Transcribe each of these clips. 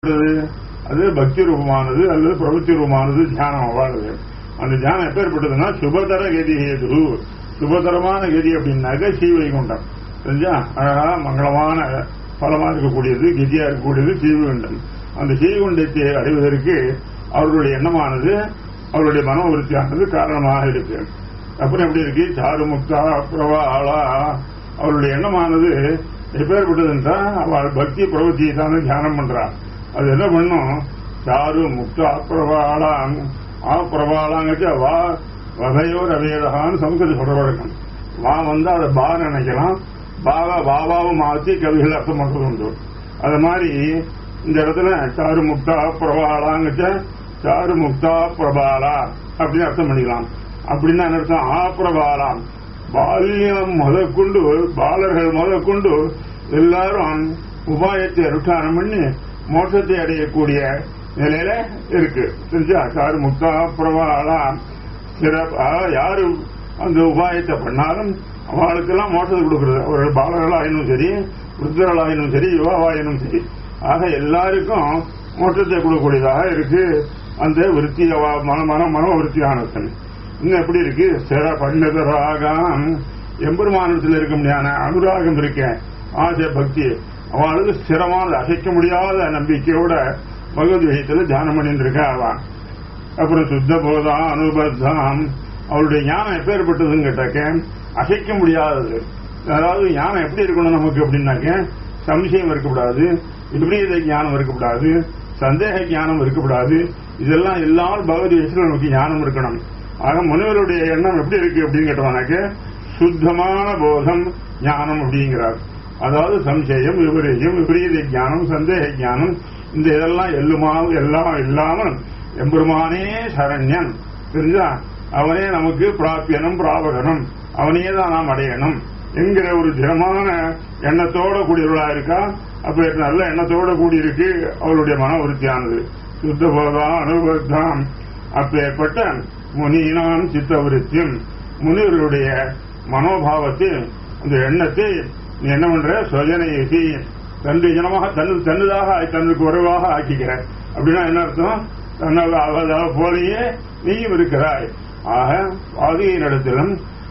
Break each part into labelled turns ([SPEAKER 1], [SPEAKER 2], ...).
[SPEAKER 1] அது பக்தி ரூபமானது அல்லது பிரவൃத்தி ரூபமானது தியானம் அவ்வாறு அந்த தியானம் எப்பேற்பட்டதுன்னா சுபதர கதி ஹேது சுபதரமான கதி அப்படின்னாக்க ஸ்ரீவைகுண்டம் தெரிஞ்சா அழகா மங்களமான பலமா இருக்கக்கூடியது கதியா இருக்கக்கூடியது ஸ்ரீவைகுண்டம் அந்த ஸ்ரீவைகுண்டத்தை அடைவதற்கு அவர்களுடைய எண்ணமானது அவருடைய மனோவிருத்தியானது காரணமாக இருக்கு அப்புறம் எப்படி இருக்கு சாரு முக்தா பிரவாளா அவருடைய எண்ணமானது எப்பேற்பட்டது என்றால் அவள் பக்தி பிரவத்தியை தானே தியானம் பண்றான் அது என்ன பண்ணும் சாரு முக்தா பிரபாளாங் ஆ பிரபாளாங்கச்சு வா வகையோர் அவேதகான்னு சமஸ்கிருத சொல்ற வழக்கம் வா வந்து அதை பா நினைக்கலாம் பாவா பாபாவும் மாற்றி கவிகள் அர்த்தம் பண்றது உண்டு அது மாதிரி இந்த இடத்துல சாரு முக்தா பிரபாளாங்கச்ச சாரு முக்தா பிரபாலா அப்படின்னு அர்த்தம் பண்ணிக்கலாம் அப்படின்னா என்ன அர்த்தம் ஆ பிரபாலாம் பால்யம் முதற்கொண்டு பாலர்கள் முதற்கொண்டு எல்லாரும் உபாயத்தை அனுஷ்டானம் பண்ணி மோட்சத்தை அடையக்கூடிய நிலையில இருக்கு தெரிஞ்சா சாரு முக்தா பிரபாலா சிறப்பா யாரு அந்த உபாயத்தை பண்ணாலும் அவளுக்கெல்லாம் மோட்டத்தை கொடுக்கிறது அவர்கள் பாலர்களாயினும் சரி விருத்தர்களாயினும் சரி யுவாவாயினும் சரி ஆக எல்லாருக்கும் மோட்டத்தை கொடுக்கக்கூடியதாக இருக்கு அந்த விருத்தி மன மன மனோ விருத்தியானது இன்னும் எப்படி இருக்கு சிற பண்டத ராகம் எம்பெருமானத்தில் இருக்க முடியாத அனுராகம் இருக்கேன் ஆசை பக்தி அவளுக்கு ஸ்திரமான அசைக்க முடியாத நம்பிக்கையோட பகவத் விஷயத்துல தியானம் பண்ணிட்டு இருக்கா அவன் அப்புறம் சுத்த போதா அனுபத்தாம் அவருடைய ஞானம் எப்பேற்பட்டதுன்னு கேட்டாக்க அசைக்க முடியாதது அதாவது ஞானம் எப்படி இருக்கணும் நமக்கு அப்படின்னாக்க சம்சயம் இருக்கக்கூடாது விபரீத ஞானம் இருக்கக்கூடாது சந்தேக ஞானம் இருக்கக்கூடாது இதெல்லாம் எல்லாரும் பகவத் விஷயத்துல நமக்கு ஞானம் இருக்கணும் ஆக முனிவருடைய எண்ணம் எப்படி இருக்கு அப்படின்னு கேட்டோம்னாக்க சுத்தமான போதம் ஞானம் அப்படிங்கிறார் அதாவது சம்சயம் விபரீதம் விபரீத ஞானம் சந்தேக ஞானம் இந்த இதெல்லாம் எல்லுமா எல்லாம் இல்லாமல் எம்பெருமானே சரண்யன் தெரிஞ்சா அவனே நமக்கு பிராப்பியனும் பிராபகனும் அவனையே தான் நாம் அடையணும் என்கிற ஒரு திடமான எண்ணத்தோட கூடியவர்களா இருக்கா அப்ப நல்ல எண்ணத்தோட கூடியிருக்கு அவருடைய மன விருத்தியானது சுத்த போதா அனுபவத்தான் அப்பேற்பட்ட முனியினான் சித்த விருத்தியும் முனிவர்களுடைய மனோபாவத்தை அந்த எண்ணத்தை நீ என்ன பண்ற சொஜனையசி தன்னுடைய ஜனமாக தன்னு தன்னுதாக தன்னுக்கு உறவாக ஆக்கிக்கிற அப்படின்னா என்ன அர்த்தம் தன்னால் அவதாக போலேயே நீயும் இருக்கிறாய் ஆக பாதியின் இடத்திலும்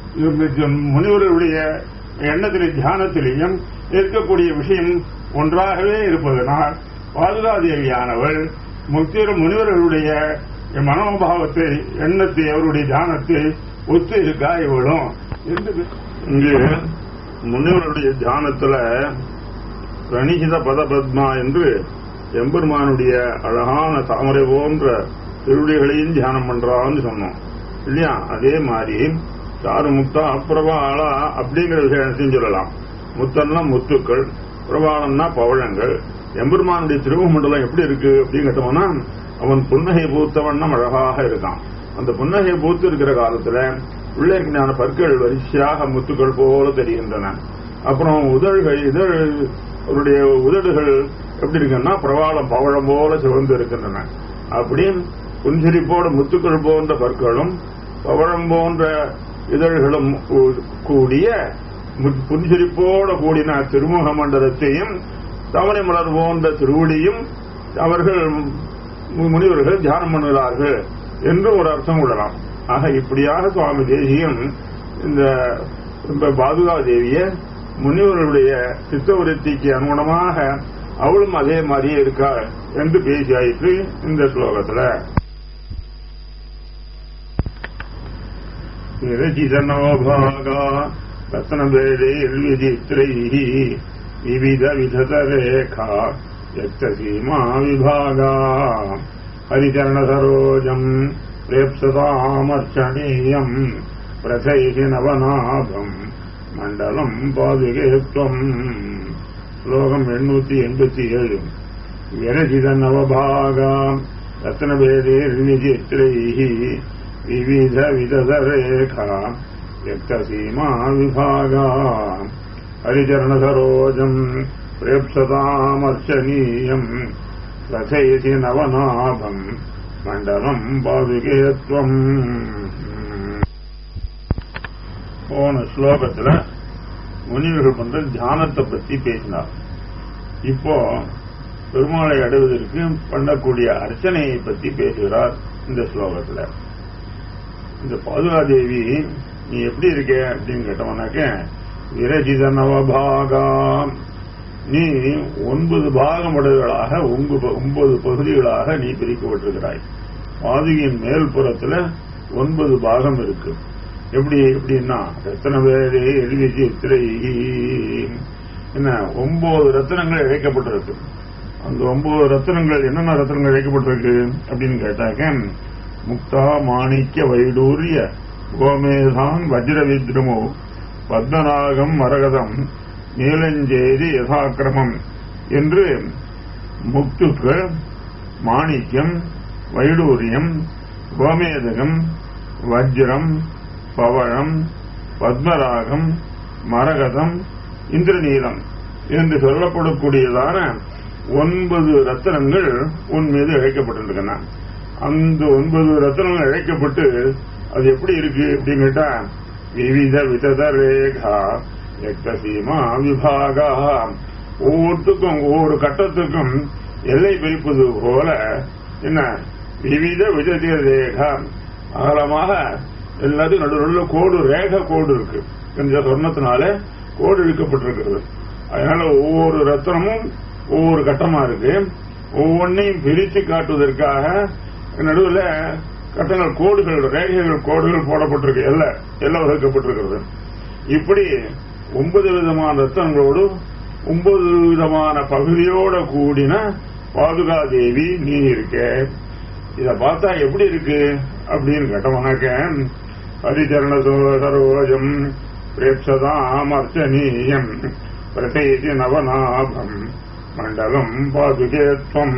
[SPEAKER 1] முனிவர்களுடைய எண்ணத்திலே தியானத்திலேயும் இருக்கக்கூடிய விஷயம் ஒன்றாகவே இருப்பதனால் பாதுகாதேவியானவள் முக்திர முனிவர்களுடைய மனோபாவத்தை எண்ணத்தை அவருடைய தியானத்தை ஒத்து இருக்கா இவளும் இங்கு முனிவருடைய தியானத்துல பிரணிகித பதபத்மா என்று எம்பெருமானுடைய அழகான தாமரை போன்ற திருவிழிகளையும் தியானம் பண்றான்னு சொன்னோம் இல்லையா அதே மாதிரி சாரு முக்தா அப்பிரபாலா அப்படிங்கிற விஷயத்தையும் சொல்லலாம் முத்தன்னா முத்துக்கள் பிரபாலம்னா பவழங்கள் எம்பெருமானுடைய திருவமண்டலம் எப்படி இருக்கு அப்படின்னு கேட்டோம்னா அவன் புன்னகை பூத்தவண்ணம் அழகாக இருக்கான் அந்த புன்னகை பூத்து இருக்கிற காலத்துல உள்ள இருக்கிற பற்கள் வரிசையாக முத்துக்கள் போல தெரிகின்றன அப்புறம் உதழ்கள் இதழ் அவருடைய உதடுகள் எப்படி இருக்குன்னா பிரபாலம் பவழம் போல சிவந்து இருக்கின்றன அப்படி புன்சிரிப்போட முத்துக்கள் போன்ற பற்களும் பவழம் போன்ற இதழ்களும் கூடிய புன்சிரிப்போட கூடின திருமுக மண்டலத்தையும் தவணை மலர் போன்ற திருவடியும் அவர்கள் முனிவர்கள் தியானம் பண்ணுகிறார்கள் என்று ஒரு அர்த்தம் கொள்ளலாம் ஆக இப்படியாக சுவாமி தேசியம் இந்த பாதுகா தேவிய முனிவர்களுடைய சித்தவருத்திக்கு அனுகுணமாக அவளும் அதே மாதிரியே இருக்காள் என்று பேசியாயிற்று இந்த ஸ்லோகத்துல விரச்சிதனோபாகா ரத்னபேடைர்விசித்ரைः विविधविधतरेखा यत्तसीमा विभागा हरिचरणसरोजम् प्रेप्सतामर्चनीयम् प्रथैः नवनाभम् மண்டலம் பாதுகே துவம் ஸ்லோகம் எண்ணூத்தி எண்பத்தி ஏழு விரசித நவபாகா ரத்னபேதேர்விசித்ரைः விவித விததரேகா व्यक्तसीमा विभागा हरिचरणसरोजम् प्रेप्सतामर्चनीयम् रथयसि नवनाभम् मण्डलम् पाதுகே त्वम् போன ஸ்லோகத்துல முனிவர்கள் பண்ற தியானத்தை பத்தி பேசினார் இப்போ பெருமாளை அடைவதற்கு பண்ணக்கூடிய அர்ச்சனையை பற்றி பேசுகிறார் இந்த ஸ்லோகத்துல இந்த பாதுகாதேவி நீ எப்படி இருக்க அப்படின்னு கேட்டவனாக்க விரசித நவபாகாம் நீ ஒன்பது பாகமுடையவளாக ஒன்பது பகுதிகளாக நீ பிரிக்கப்பட்டிருக்கிறாய் பாதுகையின் மேல் புறத்துல ஒன்பது பாகம் இருக்கு எப்படி எப்படின்னா ரத்தன வேலை எழுதி சித்திரை என்ன ஒன்பது ரத்தனங்கள் இழைக்கப்பட்டிருக்கு அந்த ஒன்பது ரத்தனங்கள் என்னென்ன ரத்தனங்கள் இழைக்கப்பட்டிருக்கு அப்படின்னு கேட்டாக்க முக்தா மாணிக்க வைடூரிய கோமேதான் வஜ்ர வித்ருமோ பத்மநாகம் மரகதம் நீலஞ்சேரி யதாக்கிரமம் என்று முக்துக்கு மாணிக்கம் வைடூரியம் கோமேதகம் வஜ்ரம் பவழம் பத்மராகம் மரகதம் இந்திரநீலம் என்று சொல்லப்படக்கூடியதான ஒன்பது ரத்தனங்கள் உன் மீது இழைக்கப்பட்டிருக்கின்றன அந்த ஒன்பது ரத்தனங்கள் இழைக்கப்பட்டு அது எப்படி இருக்கு அப்படின்னு கேட்டா விவித விதத ரேகா எக்கசீமா விபாகா ஒவ்வொருத்துக்கும் ஒவ்வொரு கட்டத்துக்கும் எல்லை பிரிப்பது போல என்ன விவித விதத ரேகா அகலமாக எல்லாத்தையும் நடுவில் கோடு ரேக கோடு இருக்கு இந்த சொன்னத்தினால கோடு இழுக்கப்பட்டிருக்கிறது அதனால ஒவ்வொரு ரத்தனமும் ஒவ்வொரு கட்டமா இருக்கு ஒவ்வொன்றையும் பிரித்து காட்டுவதற்காக நடுவில் கட்டங்கள் கோடுகள் ரேகைகள் கோடுகள் போடப்பட்டிருக்கு எல்லை எல்லை வகுக்கப்பட்டிருக்கிறது இப்படி ஒன்பது விதமான ரத்தங்களோடு ஒன்பது விதமான பகுதியோட கூடின பாதுகாதேவி நீ இருக்க இத பார்த்தா எப்படி இருக்கு அப்படின்னு கேட்டவனாக்க ஹரிச்சரண சரோஜம் பிரேப்சதாம் அர்ச்சனீயம் பிரசேதி நவநாபம் மண்டலம் பாதுகேத்வம்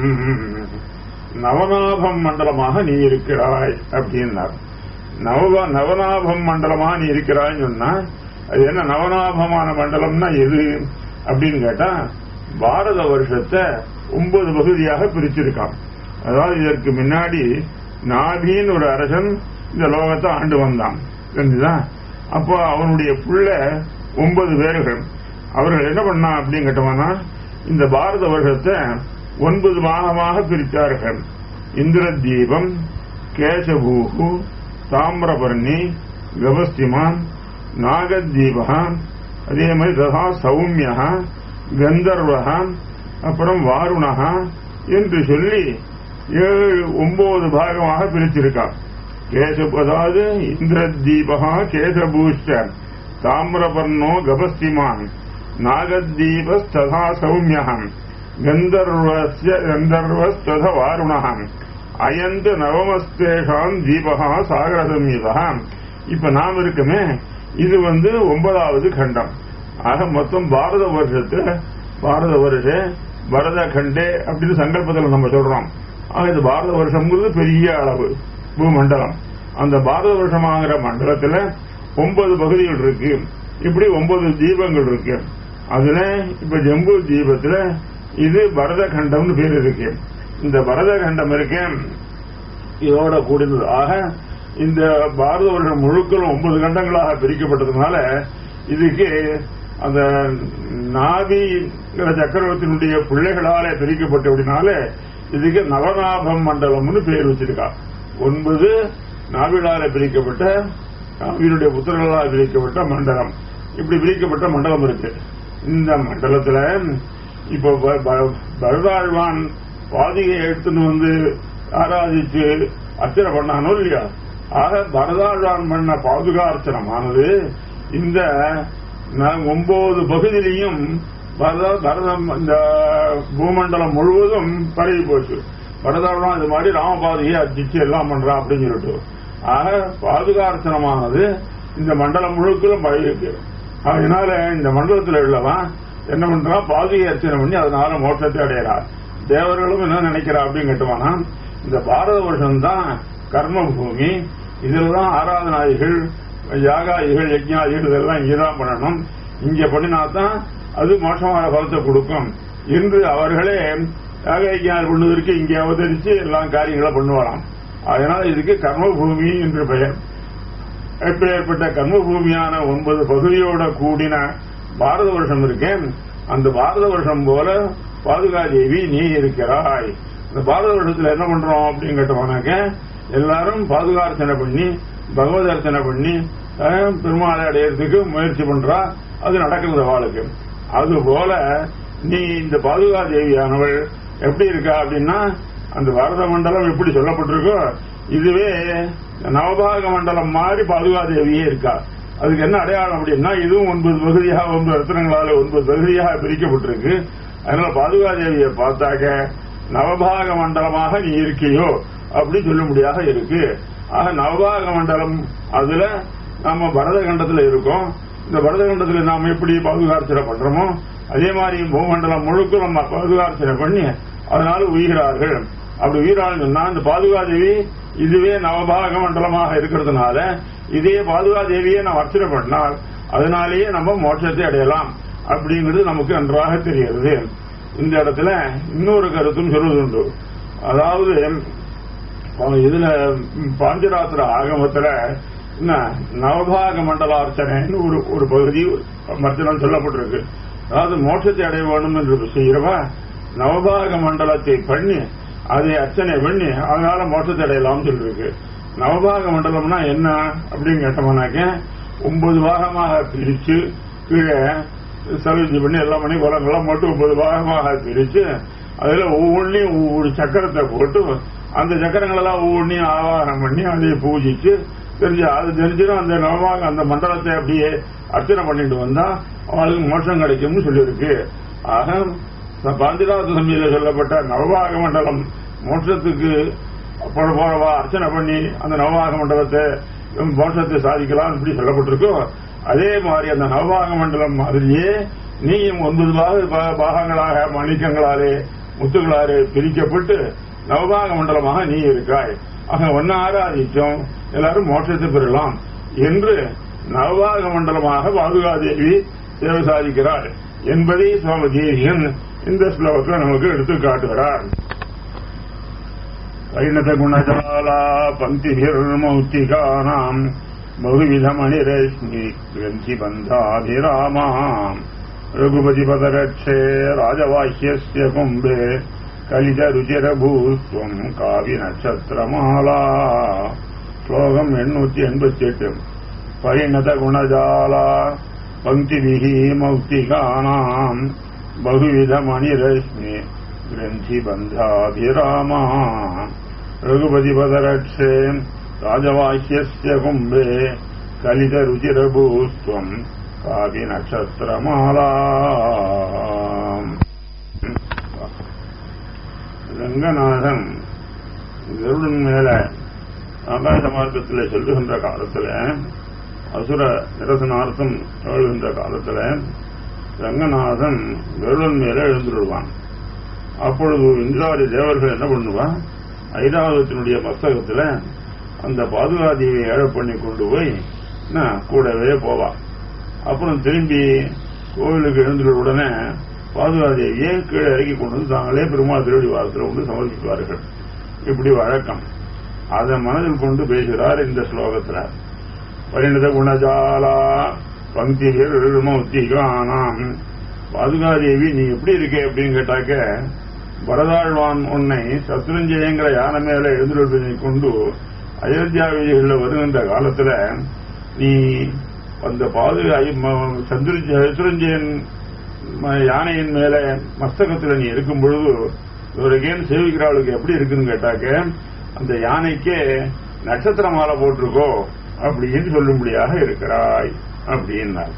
[SPEAKER 1] நவநாபம் மண்டலமாக நீ இருக்கிறாய் அப்படின்னார் நவ நவநாபம் மண்டலமா நீ இருக்கிறாய்ன்னு சொன்னா அது என்ன நவநாபமான மண்டலம்னா எது அப்படின்னு கேட்டா பாரத வருஷத்தை ஒன்பது பகுதியாக பிரிச்சிருக்கான் அதாவது இதற்கு முன்னாடி நாபின்னு ஒரு அரசன் இந்த லோகத்தை ஆண்டு வந்தான் தெரிஞ்சுதா அப்போ அவனுடைய புள்ள ஒன்பது பேர்கள் அவர்கள் என்ன பண்ணா அப்படின்னு கேட்டோம்னா இந்த பாரத வருஷத்தை ஒன்பது பாகமாக பிரித்தார்கள் இந்திரதீபம் கேசபூகு தாமிரபர்ணி கபஸ்திமான் நாகதீபா அதே மாதிரி ததா சௌமியா கந்தர்வகா அப்புறம் வாருணகா என்று சொல்லி ஏழு ஒன்பது பாகமாக பிரிச்சிருக்கான் கேச அதாவது இந்திரதீபகா கேசபூஷ்ட தாமிரபர்ணோ கபஸ்திமான் நாகதீபஸ்ததா சௌமியம் கந்தர்வஸ்ய கந்தர்வஸ்தத வாருணகம் அயந்து நவமஸ்தேஷாம் தீபகா சாகர சம்யுதா இப்ப நாம் இருக்குமே இது வந்து ஒன்பதாவது கண்டம் ஆக மொத்தம் பாரத வருஷத்துல பாரத வருஷ பரத கண்டே அப்படின்னு சங்கல்பத்தில் நம்ம சொல்றோம் ஆக இது பாரத வருஷம்ங்கிறது பெரிய அளவு பூமண்டலம் அந்த பாரத வருஷமாகிற மண்டலத்துல ஒன்பது பகுதிகள் இருக்கு இப்படி ஒன்பது தீபங்கள் இருக்கு அதுல இப்ப ஜம்பு தீபத்துல இது பரத கண்டம்னு பேர் இருக்கு இந்த பரத கண்டம் இருக்கு இதோட கூடினது ஆக இந்த பாரத வருடம் முழுக்களும் ஒன்பது கண்டங்களாக பிரிக்கப்பட்டதுனால இதுக்கு அந்த நாதிங்கிற சக்கரவர்த்தியினுடைய பிள்ளைகளால பிரிக்கப்பட்டபடினால இதுக்கு நவநாபம் மண்டலம்னு பேர் வச்சிருக்கா ஒன்பது நாவிலால பிரிக்கப்பட்ட நாவினுடைய புத்திரர்களால் பிரிக்கப்பட்ட மண்டலம் இப்படி பிரிக்கப்பட்ட மண்டலம் இருக்கு இந்த மண்டலத்துல இப்போ பரதாழ்வான் பாதிகை எடுத்துன்னு வந்து ஆராதிச்சு அர்ச்சனை பண்ணானோ இல்லையா ஆக பரதாழ்வான் பண்ண பாதுகார்ச்சனமானது இந்த ஒன்பது பகுதியிலையும் பரதம் இந்த பூமண்டலம் முழுவதும் பரவி போச்சு பரதாழ்வான் இது மாதிரி ராமபாதையை அர்ச்சிச்சு எல்லாம் பண்றான் அப்படின்னு சொல்லிட்டு ஆக பாதுகார்ச்சனமானது இந்த மண்டலம் முழுக்களும் பரவி இருக்கு அதனால இந்த மண்டலத்தில் உள்ளவன் என்ன பண்றான் பாதுகை அர்ச்சனை பண்ணி அதனால மோட்சத்தை அடையறார் தேவர்களும் என்ன நினைக்கிறா அப்படின்னு கேட்டுவானா இந்த பாரத வருஷம் தான் கர்ம பூமி இதுலதான் ஆராதனாதிகள் யாகாதிகள் யஜ்ஞாதிகள் இதெல்லாம் இங்கதான் பண்ணணும் இங்க பண்ணினாதான் அது மோசமான பலத்தை கொடுக்கும் என்று அவர்களே யாக யஜ்ஞாதி பண்ணுவதற்கு இங்கே அவதரிச்சு எல்லா காரியங்களை பண்ணுவாராம் அதனால இதுக்கு கர்ம பூமி என்று பெயர் எப்பேற்பட்ட கர்மபூமியான ஒன்பது பகுதியோட கூடின பாரத வருஷம் இருக்கேன் அந்த பாரத வருஷம் போல பாதுகாதேவி நீ இருக்கிறாய் இந்த பாரத வருடத்துல என்ன பண்றோம் அப்படின்னு கேட்டோம்னாக்க எல்லாரும் பாதுகார்ச்சனை பண்ணி பகவத் அர்ச்சனை பண்ணி அஹ், பெருமாளை அடையறதுக்கு முயற்சி பண்றா அது நடக்கிறது அவளுக்கு அது போல நீ இந்த பாதுகா தேவியானவள் எப்படி இருக்கா அப்படின்னா அந்த பாரத மண்டலம் எப்படி சொல்லப்பட்டிருக்கோ இதுவே நவபாக மண்டலம் மாதிரி பாதுகா தேவியே இருக்கா அதுக்கு என்ன அடையாளம் அப்படின்னா இதுவும் ஒன்பது பகுதியாக ஒன்பது ரத்னங்களால ஒன்பது பகுதியாக பிரிக்கப்பட்டிருக்கு அதனால பாதுகா தேவியை பார்த்தாக்க நவபாக மண்டலமாக நீ இருக்கியோ அப்படி சொல்லும்படியாக இருக்கு ஆக நவபாக மண்டலம் அதுல நாம பரத கண்டத்துல இருக்கோம் இந்த பரத கண்டத்துல நாம எப்படி பாதுகார்ச்சனை பண்றோமோ அதே மாதிரி பூமண்டலம் முழுக்க நம்ம பாதுகார்ச்சனை பண்ணி அதனால உயிரார்கள் அப்படி உயிராள் சொன்னா இந்த பாதுகாதேவி இதுவே நவபாக மண்டலமாக இருக்கிறதுனால இதே பாதுகாதேவியை நாம் அர்ச்சனை பண்ணால் அதனாலேயே நம்ம மோட்சத்தை அடையலாம் அப்படிங்கிறது நமக்கு நன்றாக தெரிகிறது இந்த இடத்துல இன்னொரு கருத்தும் சொல்வது உண்டு அதாவது அவன் இதுல ம், பாஞ்சராத்திர ஆகமத்துல என்ன நவபாக மண்டலார்ச்சனைன்னு ஒரு ஒரு பகுதி மர்ச்சனம் சொல்லப்பட்டிருக்கு அதாவது மோட்சத்தை அடைய வேண்டும் என்று செய்கிறவா நவபாக மண்டலத்தை பண்ணி அதை அர்ச்சனை பண்ணி அதனால மோட்சத்தை அடையலாம் சொல்லிருக்கு நவபாக மண்டலம்னா என்ன அப்படின்னு கேட்டோம்னாக்க ஒன்பது பாகமாக பிரிச்சு கீழே சர்வீஸ் பண்ணி எல்லாம் பண்ணி குளங்கள்லாம் மட்டும் ஒன்பது பாகமாக பிரிச்சு அதுல ஒவ்வொன்றையும் ஒவ்வொரு சக்கரத்தை போட்டு அந்த சக்கரங்களெல்லாம் ஒவ்வொன்றையும் ஆவாகனம் பண்ணி அதை பூஜிச்சு தெரிஞ்சு அது தெரிஞ்சிடும் அந்த நவமாக அந்த மண்டலத்தை அப்படியே அர்ச்சனை பண்ணிட்டு வந்தா அவளுக்கு மோட்சம் கிடைக்கும்னு சொல்லியிருக்கு ஆக பாந்திராத சமையில சொல்லப்பட்ட நவபாக மண்டலம் மோட்சத்துக்கு போற போறவா அர்ச்சனை பண்ணி அந்த நவபாக மண்டலத்தை மோட்சத்தை சாதிக்கலாம் இப்படி சொல்லப்பட்டிருக்கோ அதே மாதிரி அந்த நவபாக மண்டலம் மாதிரியே நீயும் ஒன்பது பாக பா- பாகங்களாக மணிக்கங்களாலே முத்துகளாலே பிரிக்கப்பட்டு நவபாக மண்டலமாக நீ இருக்காய் ஆக ஒன்னு ஆராதிச்சோம் எல்லாரும் மோட்சத்தை பெறலாம் என்று நவபாக மண்டலமாக பாதுகாதேவி சேவை சாதிக்கிறார் என்பதை சுவாமி தேவியன் இந்த ஸ்லோகத்தில் நமக்கு எடுத்து காட்டுகிறார் வைணத குணஜாலா பங்கிபிர்மௌத்திகானாம் बहुविधमणिरश्मि ग्रन्थिबन्धाभिरामाम् रघुपतिपदरक्षे राजवाह्यस्य कुम्भे கலிதருச்சிரபூஸ்வம் காவி நட்சத்திரமாலா ஸ்லோகம் எண்ணூத்தி எண்பத்தி எட்டு பரிணத குணஜாலா பங்கிபிகி மௌக்திகானாம் பகுவித மணிரஸ்மி கிரந்தி பந்தாபிராமா ரகுபதி பதரட்சே ராஜவாக்கியஸ்ய கும்பே கலிதருச்சிரபூஸ்வம் காவி நட்சத்திரமாலா ரங்கநாதன் கருடன் மேல ஆகாச மார்க்கத்தில் செல்லுகின்ற காலத்துல அசுர நிரசனார்த்தம் எழுகின்ற காலத்துல ரங்கநாதன் கருடன் மேல எழுந்துடுவான் அப்பொழுது இந்திராதி தேவர்கள் என்ன பண்ணுவான் ஐராவதத்தினுடைய மஸ்தகத்துல அந்த பாதுகாதியை ஏழ பண்ணி கொண்டு போய் என்ன, கூடவே போவான் அப்புறம் திரும்பி கோவிலுக்கு எழுந்துள்ள உடனே பாதுகாதேவியை கீழே இறக்கி கொண்டு வந்து தாங்களே பெருமாள் திருவடி வாரத்தில் கொண்டு சமர்ப்பிப்பார்கள் இப்படி வழக்கம் அதை மனதில் கொண்டு பேசுகிறார் இந்த ஸ்லோகத்துல பரிணத குணஜாலா பங்கி மௌத்திகானாம் பாதுகாதேவி நீ எப்படி இருக்க அப்படின்னு கேட்டாக்க பரதாழ்வான் உன்னை சத்ருஞ்சயங்கிற யானை மேல எழுந்துள்ளதை கொண்டு அயோத்தியா வீதிகளில் வருகின்ற காலத்துல நீ அந்த பாது சந்திர சத்ருஞ்சயன் ம- யானையின் மேல மஸ்தகத்துல நீ இருக்கும் பொழுது இவருக்கேன் சேவிக்கிறாளுக்கு எப்படி இருக்குன்னு கேட்டாக்க அந்த யானைக்கே நட்சத்திர மாலை போட்டிருக்கோ அப்படின்னு சொல்லும்படியாக இருக்கிறாய் அப்படின்னார்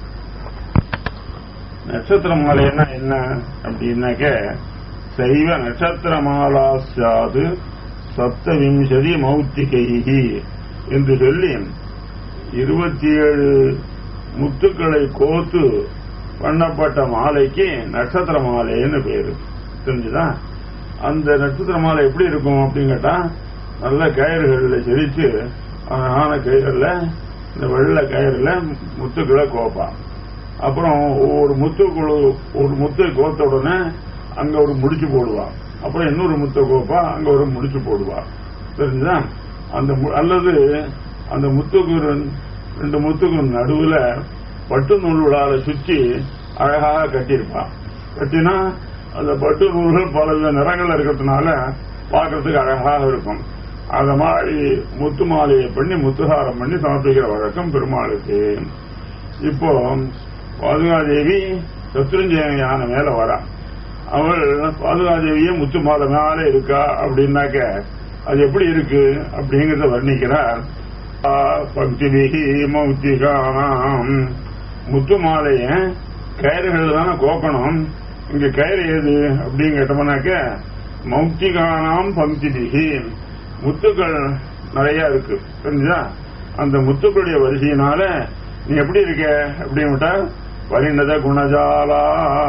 [SPEAKER 1] நட்சத்திர மாலைன்னா என்ன அப்படின்னாக்க சைவ நட்சத்திர மாலா சாது சப்தவிம்சதி மௌத்திகைகி என்று சொல்லி இருபத்தி ஏழு முத்துக்களை கோத்து பண்ணப்பட்ட மாலைக்கு நட்சத்திர மாலைன்னு பேரு தெரிஞ்சுதா அந்த நட்சத்திர மாலை எப்படி இருக்கும் அப்படின்னு கேட்டா நல்ல கயிறுகள்ல செரிச்சு அழகான கயிறுல இந்த வெள்ளை கயிறுல முத்துக்களை கோப்பான் அப்புறம் ஒவ்வொரு முத்துக்குழு ஒரு முத்தை கோத்த உடனே அங்க ஒரு முடிச்சு போடுவான் அப்புறம் இன்னொரு முத்தை கோப்பா அங்க ஒரு முடிச்சு போடுவான் தெரிஞ்சுதா அந்த மு- அல்லது அந்த முத்துக்கு ரெண்- ரெண்டு முத்துக்கு நடுவுல பட்டு நூல்களால சுற்றி அழகாக கட்டியிருப்பான் கட்டினா அந்த பட்டு நூல்கள் பல நிறங்கள் இருக்கிறதுனால பார்க்கறதுக்கு அழகாக இருக்கும் அத மாதிரி முத்து மாலையை பண்ணி முத்துகாரம் பண்ணி சமர்ப்பிக்கிற வழக்கம் பெருமாளுக்கு இப்போ பாதுகாதேவி சத்ருஞ்சய யானை மேல வரா அவள் பாதுகாதேவியே முத்து மாலை மேல இருக்கா அப்படின்னாக்க அது எப்படி இருக்கு அப்படிங்கறத வர்ணிக்கிறார் பக்திபிகி மௌத்திகானாம் முத்து மாலைய கயிறுகள் தானே கோக்கணும் இங்க கயிறு எது அப்படின்னு கேட்டோம்னாக்க மௌத்திகானாம் பக்திபிகி முத்துக்கள் நிறைய இருக்கு தெரிஞ்சா அந்த முத்துக்களுடைய வரிசையினால நீ எப்படி இருக்க அப்படின்னு பரிணத குணஜாலா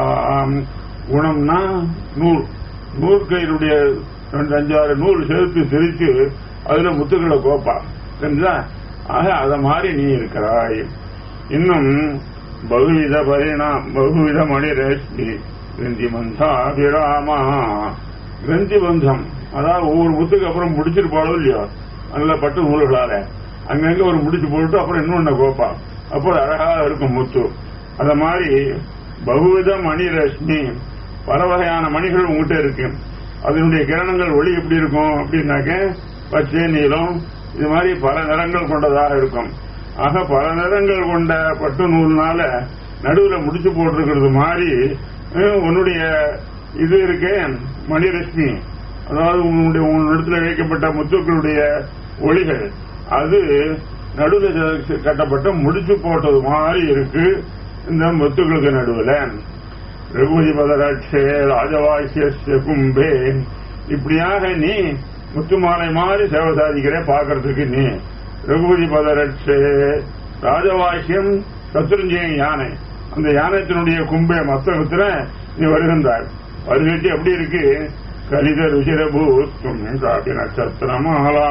[SPEAKER 1] குணம்னா நூல் நூல் கயிறுடைய ரெண்டு அஞ்சாறு நூல் சேர்த்து திரிச்சு அதுல முத்துக்களை கோப்பா தெரிஞ்சா ஆக அத மாதிரி நீ இருக்கிறாய் இன்னும் பகுவித பரிணாம் பகுவித மணி ரேஷ்மி கிரந்தி மந்தாபிராமா கிரந்தி பந்தம் அதாவது ஒவ்வொரு முத்துக்கு அப்புறம் முடிச்சிருப்பாளோ இல்லையோ நல்ல பட்டு நூல்களால அங்கங்க ஒரு முடிச்சு போட்டு அப்புறம் இன்னொன்னு கோப்பா அப்போ அழகாக இருக்கும் முத்து அத மாதிரி பகுவித மணி ரஷ்மி பல வகையான மணிகள் உங்ககிட்ட இருக்கு அதனுடைய கிரணங்கள் ஒளி எப்படி இருக்கும் அப்படின்னாக்க பச்சை நீளம் இது மாதிரி பல நிறங்கள் கொண்டதாக இருக்கும் ஆக பல நிறங்கள் கொண்ட பட்டு நூல்னால நடுவுல முடிச்சு போட்டிருக்கிறது மாதிரி உன்னுடைய இது இருக்கே மணிரஷ்மி அதாவது உன்னுடைய உன்னிடத்துல வைக்கப்பட்ட முத்துக்களுடைய ஒளிகள் அது நடுவில் கட்டப்பட்ட முடிச்சு போட்டது மாதிரி இருக்கு இந்த முத்துக்களுக்கு நடுவில் ரகுபதி பதராட்சே ராஜவாசிய கும்பே இப்படியாக நீ முத்துமாலை மாதிரி சேவை சாதிக்கிற பாக்குறதுக்கு நீ ரகுபதி பதரட்சே ராஜவாசியம் சத்ருஞ்சயன் யானை அந்த யானத்தினுடைய கும்பே மத்தகத்துல நீ வருகின்றாய் வருகிட்டு எப்படி இருக்கு கலித ருச்சிரபூத்தும் காப்பி நட்சத்திரமாலா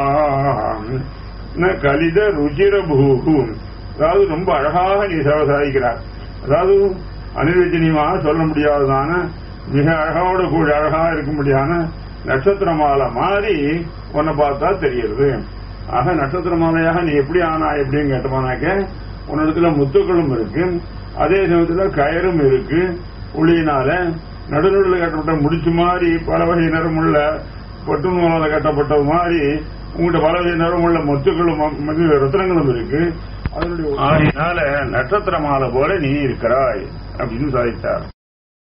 [SPEAKER 1] கலித ருச்சிரபூகும் அதாவது ரொம்ப அழகாக நீ சேவை சாதிக்கிறார் அதாவது அனிர்வச்சனியமாக சொல்ல முடியாததான மிக அழகாவோட கூட அழகா இருக்க முடியாத நட்சத்திர மாலை மாதிரி உன்னை பார்த்தா தெரியுது ஆக நட்சத்திர மாலையாக நீ எப்படி ஆனா எப்படின்னு கேட்டோம்னாக்க உன்னிடத்துல முத்துக்களும் இருக்கு அதே சமயத்துல கயரும் இருக்கு ஒளியினால நடுநடுவில் கட்டப்பட்ட முடிச்சு மாதிரி பல வகை நிறமுள்ள பட்டு நூலால கட்டப்பட்டது மாதிரி உங்கள்கிட்ட பல வகை நிறமுள்ள முத்துக்களும் ரத்னங்களும் இருக்கு அதனுடைய ஆகையினால நட்சத்திர மாலை போல நீ இருக்கிறாய் அப்படின்னு சாதித்தார்